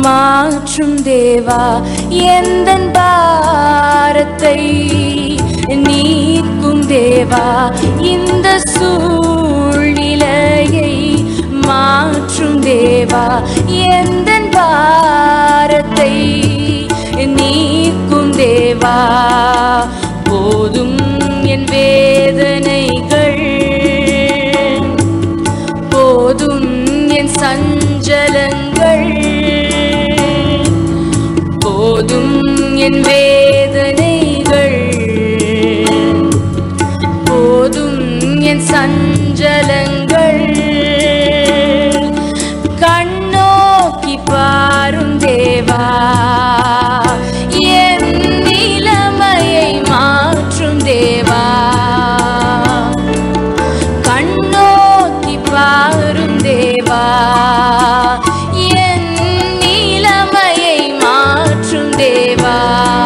மாற்றும் தேவா எந்தன் பாரத்தை நீக்கும் தேவா இந்த சூழ்நிலையை மாற்றும் தேவா எந்தன் பாரத்தை நீக்கும் தேவா போதும் என் வேதனைகள் போதும் என் சஞ்சலங்கள் போதும் என் வேதனைகள் போதும் என் சஞ்சலங்கள் கண்ணோக்கி பாரும் தேவா என் நிலைமையை மாற்றும் தேவா கண்ணோக்கி பாரும் தேவா என் நிலைமையை மாற்றும் தேவா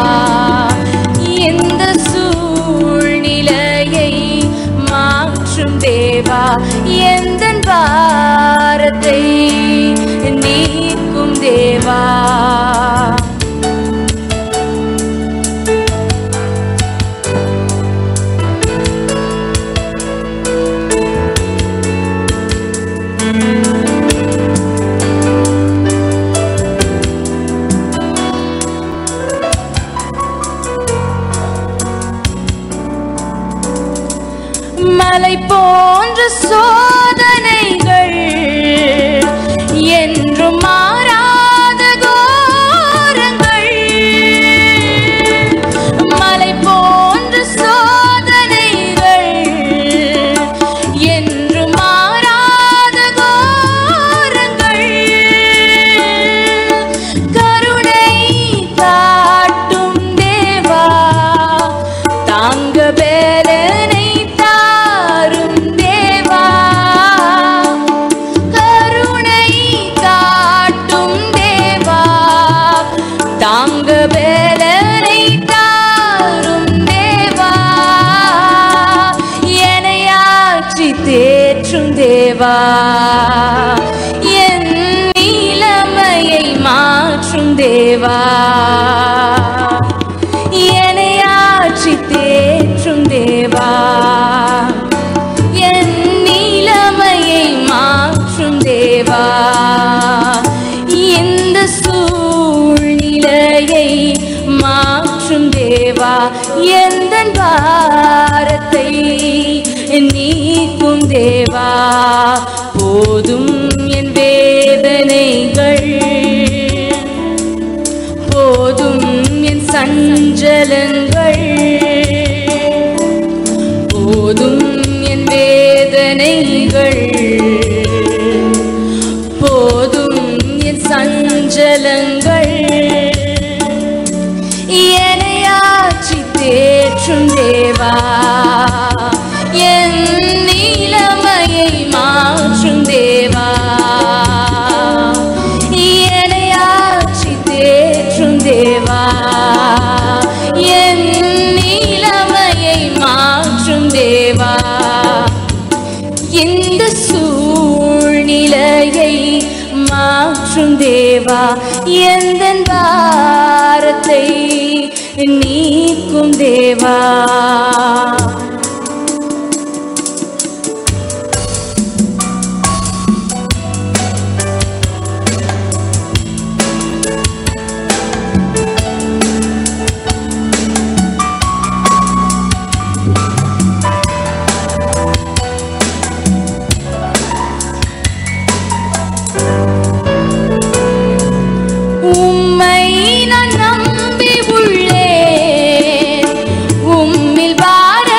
எந்த சூழ்நிலையை மாற்றும் தேவா எந்த பாரத்தை நீக்கும் தேவா மலை போன்ற சோதனைகள் என்றும் மாறாத கோரங்கள் மலை போன்ற சோதனைகள் என்றும் மாறாத கோரங்கள் கருணை காட்டும் தேவா தாங்க பேரனை தாரும் தேவா கருணை காட்டும் தேவா தாங்க பேரனை தாரும் தேவா எனையாற்றி தேற்றும் தேவா என் நிலைமையை மாற்றும் தேவா எனையாற்றி தேற்றும் தேவா என் நிலைமையை மாற்றும் தேவா இந்த சூழ்நிலையை மாற்றும் தேவா எந்த பாரத்தை நீக்கும் தேவா போதும் என் வேதனைகள் போதும் என் சஞ்சலங்கள் போதும் என் வேதனைகள் போதும் என் சஞ்சலங்கள் எனையாற்றி தேற்றும் தேவா என் நிலைமையை மாற்றும் தேவா எனையாற்றி தேற்றும் தேவா என் நிலைமையை மாற்றும் தேவா இந்த சூழ்நிலையை மாற்றும் தேவா எந்த பாரத்தை நீக்கும் தேவா உம்மை நான் நம்பி உள்ளேன் உம்மில் வார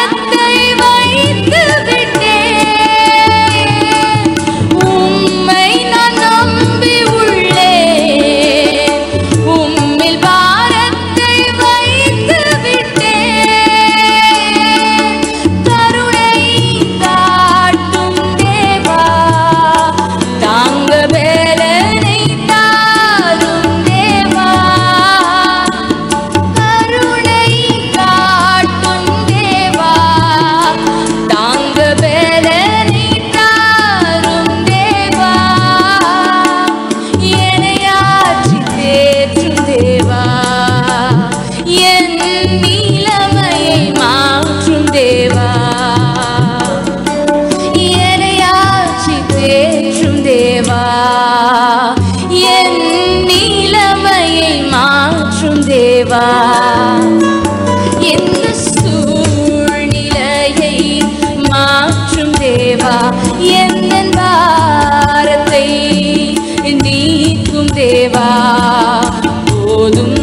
நீக்கும் தேவா போதும்